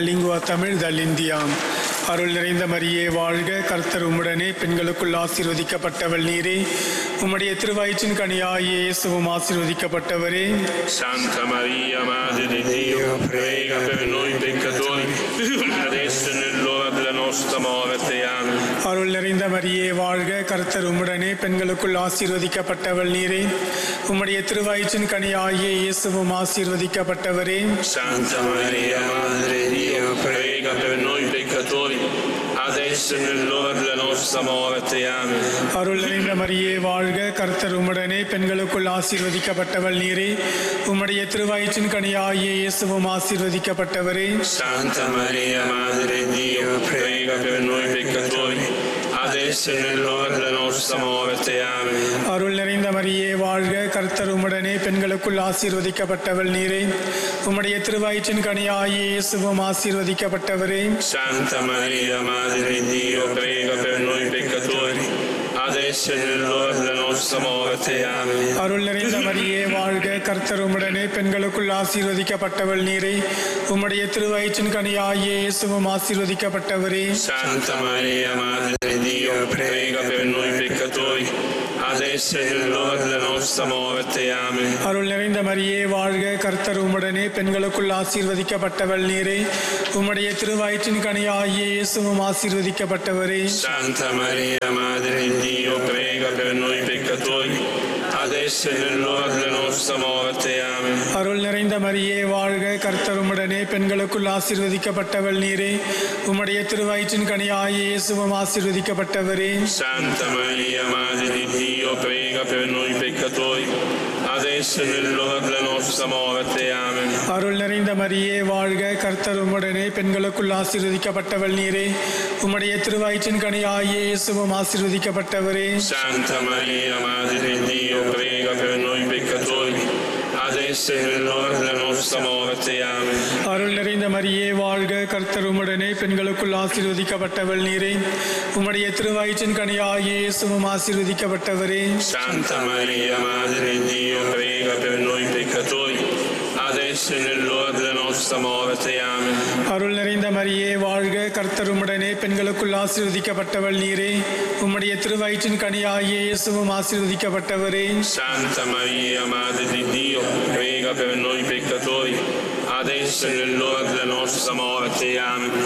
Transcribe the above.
Lingua Tamil தல் India அருள் நிறைந்த மரியே வாழ்க கர்த்தர் உம்முடனே பெண்களுக்குள் ஆசீர்வதிக்கப்பட்டவள் நீரே உம்முடைய திருவயிற்றின் கனியாகிய இயேசுவும் ஆசீர்வதிக்கப்பட்டவரே Santa Maria, Madre di Dio, prega per noi peccatori, adesso e nell'ora della nostra morte. Amen. அருள் நிறைந்த மரியே வாழ்க கர்த்தர் உம்முடனே பெண்களுக்குள் ஆசீர்வதிக்கப்பட்டவள் நீரே உம்முடைய திருவயிற்றின் கனியாகிய இயேசுவும் ஆசீர்வதிக்கப்பட்டவரே Santa Maria, Madre di Dio, prega per noi peccatori, adesso e nell'ora della nostra morte. Amen. அருள் நிறைந்த மரியே வாழ்க கர்த்தர் உம்முடனே பெண்களுக்குள் ஆசீர்வதிக்கப்பட்டவள் நீரே உம்முடைய திருவயிற்றின் கனியாகிய இயேசுவும் ஆசீர்வதிக்கப்பட்டவரே Santa Maria, Madre di Dio, prega per noi peccatori, adesso e nell'ora della nostra morte. Amen. அருள் நிறைந்த மரியே வாழ்க கர்த்தர் உம்முடனே பெண்களுக்குள் ஆசீர்வதிக்கப்பட்டவள் நீரே உம்முடைய திருவயிற்றின் கனியாகிய இயேசுவும் ஆசீர்வதிக்கப்பட்டவரே Santa Maria, Madre di Dio, prega per noi peccatori, adesso e nell'ora della nostra morte. Amen. அருள் நிறைந்த மரியே வாழ்க கர்த்தர் உம்முடனே பெண்களுக்குள் ஆசீர்வதிக்கப்பட்டவள் நீரே உம்முடைய திருவயிற்றின் கனியாகிய இயேசுவும் ஆசீர்வதிக்கப்பட்டவரே Santa Maria, Madre di Dio, prega per noi peccatori, adesso e nell'ora della nostra morte. Amen. அருள் நிறைந்த மரியே வாழ்க கர்த்தர் உம்முடனே பெண்களுக்குள் ஆசீர்வதிக்கப்பட்டவள் நீரே உம்முடைய திருவயிற்றின் கனியாகிய இயேசுவும் ஆசீர்வதிக்கப்பட்டவரே Santa Maria, Madre di Dio, prega per noi peccatori, adesso e nell'ora della nostra morte. Amen. அருள் நிறைந்த மரியே வாழ்க கர்த்தர் உம்முடனே பெண்களுக்குள் ஆசீர்வதிக்கப்பட்டவள் நீரே உம்முடைய திருவயிற்றின் கனியாகிய இயேசுவும் ஆசீர்வதிக்கப்பட்டவரே Santa Maria, Madre di Dio, prega per noi peccatori, adesso e nell'ora della nostra morte. Amen. அருள் நிறைந்த மரியே வாழ்க கர்த்தர் உம்முடனே பெண்களுக்குள் ஆசீர்வதிக்கப்பட்டவள் நீரே உம்முடைய திருவயிற்றின் கனியாகிய இயேசுவும் ஆசீர்வதிக்கப்பட்டவரே Santa Maria, Madre di Dio, prega per noi peccatori, adesso e nell'ora della nostra morte. Amen. அருள் நிறைந்த மரியே வாழ்க கர்த்தர் உம்முடனே பெண்களுக்குள் ஆசீர்வதிக்கப்பட்டவள் நீரே உம்முடைய திருவயிற்றின் கனியாகிய இயேசுவும் ஆசீர்வதிக்கப்பட்டவரே Santa Maria, Madre di Dio, prega per noi peccatori, adesso e nell'ora della nostra morte. Amen. அருள் நிறைந்த மரியே வாழ்க கர்த்தர் உம்முடனே பெண்களுக்குள் ஆசீர்வதிக்கப்பட்டவள் நீரே உம்முடைய திருவயிற்றின் கனியாகிய இயேசுவும் ஆசீர்வதிக்கப்பட்டவரே Santa Maria, Madre di Dio, prega per noi peccatori, adesso e nell'ora della nostra morte. Amen.